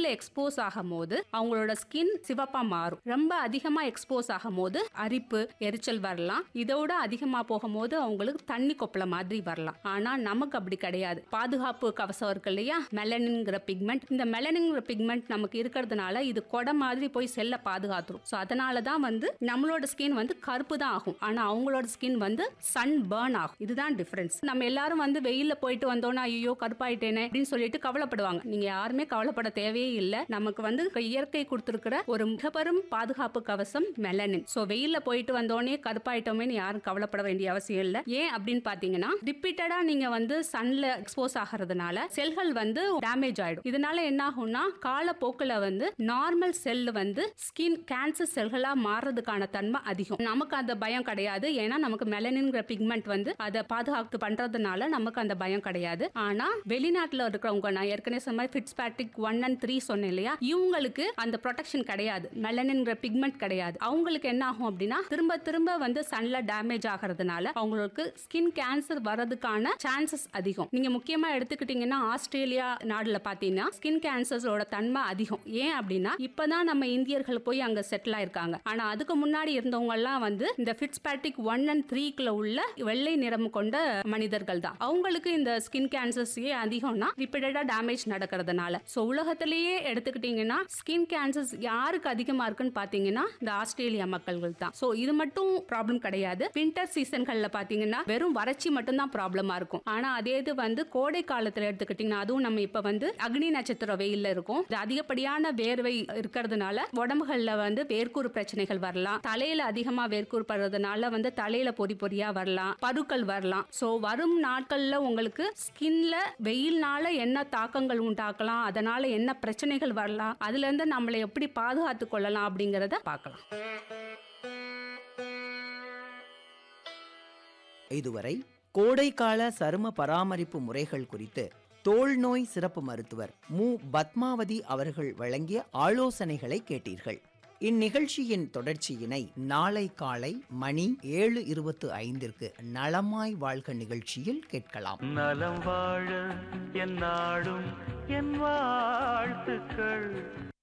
வெயில்ல எக்ஸ்போஸ் ஆகும் போது அவங்களோட ஸ்கின் சிவப்பா மாறும் ரொம்ப அதிகமா எக்ஸ்போஸ் ஆகும் போது அரிப்பு எரிச்சல் வரலாம் இதோட அதிகமா போகும்போது அவங்களுக்கு தண்ணி கொப்பள மாதிரி வரலாம் ஆனா நமக்கு அப்படி கிடையாது பாதுகாப்பு கவசம் இருக்கு இல்லையா மெலனின்ங்கிற பிக்மெண்ட் இந்த மெலனின்ங்கிற பிக்மெண்ட் நமக்கு இருக்கிறதுனால இது கொடை மாதிரி போய் செல்ல பாதுகாத்துரும் ஸோ அதனால தான் வந்து நம்மளோட ஸ்கின் வந்து கருப்பு தான் ஆகும் ஆனா அவங்களோட ஸ்கின் வந்து சன் பேர்ன் ஆகும் இதுதான் டிஃபரன்ஸ் நம்ம எல்லாரும் வந்து வெயில்ல போயிட்டு வந்தோம்னா ஐயோ கருப்பாயிட்டேனே அப்படின்னு சொல்லிட்டு கவலைப்படுவாங்க நீங்க யாருமே கவலைப்பட தேவையே இல்லை நமக்கு வந்து இயற்கை கொடுத்துருக்கிற ஒரு மிக பெரும் பாதுகாப்பு கவசம் மெலனின் ஸோ வெயில்ல போயிட்டு வந்தோடனே கருப்பாயிட்டோமேன்னு யாரும் கவலைப்பட வேண்டிய அவசியம் இல்லை ஏன் அப்படின்னு பாத்தீங்கன்னா ரிப்பீட்டடா நீங்க வந்து சன்ல எக்ஸ்போஸ் ஆகிறதுனால செல்கள் வந்து டேமேஜ் ஆயிடும் இதனால என்ன ஆகும்னா காலப்போக்கில் வந்து நார்மல் செல் வந்து ஸ்கின் கேன்சர் செல்களா மாறுறதுக்கான தன்மை அதிகம் நமக்கு அந்த பயம் கிடையாது ஏன்னா நமக்கு மெலனின்ங்கிற பிக்மெண்ட் வந்து அதை பாதுகாத்து பண்றதுனால நமக்கு அந்த பயம் கிடையாது ஆனா வெளிநாட்டுல இருக்கிறவங்க நான் ஏற்கனவே சொன்ன மாதிரி ஃபிட்ஸ்பேட்டிக் ஒன் அண்ட் த்ரீ சொன்னேன் இல்லையா இவங்களுக்கு அந்த ப்ரொடெக்ஷன் கிடையாது மெலனின்ங்கிற பிக்மெண்ட் கிடையாது அவங்களுக்கு என்ன ஆகும் அப்படின்னா திரும்ப திரும்ப வந்து சன்ல டேமேஜ் ஆகிறதுனால அவங்களுக்கு ஸ்கின் கேன்சர் வர்றதுக்கான சான்சஸ் அதிகம் நீங்க முக்கியமா எடுத்துக்கிட்டீங்கன்னா ஆஸ்திரேலியா நாடுல பாத்தீங்கன்னா ஸ்கின் கேன்சர்ஸோட தன்மை அதிகம் ஏன் அப்படின்னா இப்பதான் நம்ம இந்தியர்கள் போய் அங்க செட்டில் ஆயிருக்காங்க ஆனா அதுக்கு முன்னாடி இருந்தவங்க எல்லாம் வந்து இந்த ஃபிட்ஸ்பேட்டிக் ஒன் அண்ட் த்ரீக்குள்ள உள்ள வெள்ளை நிறம் கொண்ட மனிதர்கள் தான் அவங்களுக்கு இந்த ஸ்கின் கேன்சர்ஸ் ஏன் அதிகம்னா ரிப்பீட்டடா டேமேஜ் நடக்கிறதுனால ஸோ உலகத்திலேயே எடுத்துக்கிட்டீங்கன்னா ஸ்கின் கேன்சர்ஸ் யாருக்கு அதிகமா இருக்குன்னு பாத்தீங்கன்னா இந்த ஆஸ்திரேலியா மக்கள்கள் தான் ஸோ இது மட்டும் ப்ராப்ளம் கிடையாது வின்டர் சீசன்கள்ல பாத்தீங்கன்னா வெறும் வறட்சி மட்டும் தான் ப்ராப்ளமா இருக்கும் ஆனா அதே இது வந்து கோடை காலத்துல எடுத்துக்கிட்டீங்கன்னா அதுவும் நம்ம இப்ப வந்து அக்னி நட்சத்திர வெயில்ல இருக்கும் இது அதிகப்படியான வேர்வை இருக்கிறதுனால உடம்புகள்ல வந்து வேர்க்கூறு பிரச்சனைகள் வரலாம் தலையில அதிகமா வேர்க்கூறு படுறதுனால வந்து தலையில பொறி பொறியா வரலாம் பருக்கள் வரலாம் ஸோ வரும் நாட்கள்ல உங்களுக்கு ஸ்கின்ல வெயில்னால என்ன தாக்கங்கள் உண்டாக்கலாம் அதனால என்ன பிரச்சனைகள் வரலாம் அதுல இருந்து நம்மளை எப்படி பாதுகாத்து கொள்ளலாம் அப்படிங்கறத பார்க்கலாம் இதுவரை கோடைக்கால சரும பராமரிப்பு முறைகள் குறித்து தோல் நோய் சிறப்பு மருத்துவர் மு பத்மாவதி அவர்கள் வழங்கிய ஆலோசனைகளை கேட்டீர்கள் இந்நிகழ்ச்சியின் தொடர்ச்சியினை நாளை காலை மணி ஏழு இருபத்து ஐந்திற்கு நலமாய் வாழ்க நிகழ்ச்சியில் கேட்கலாம் நலம் வாழ என் நாடும் என் வாழ்த்துக்கள்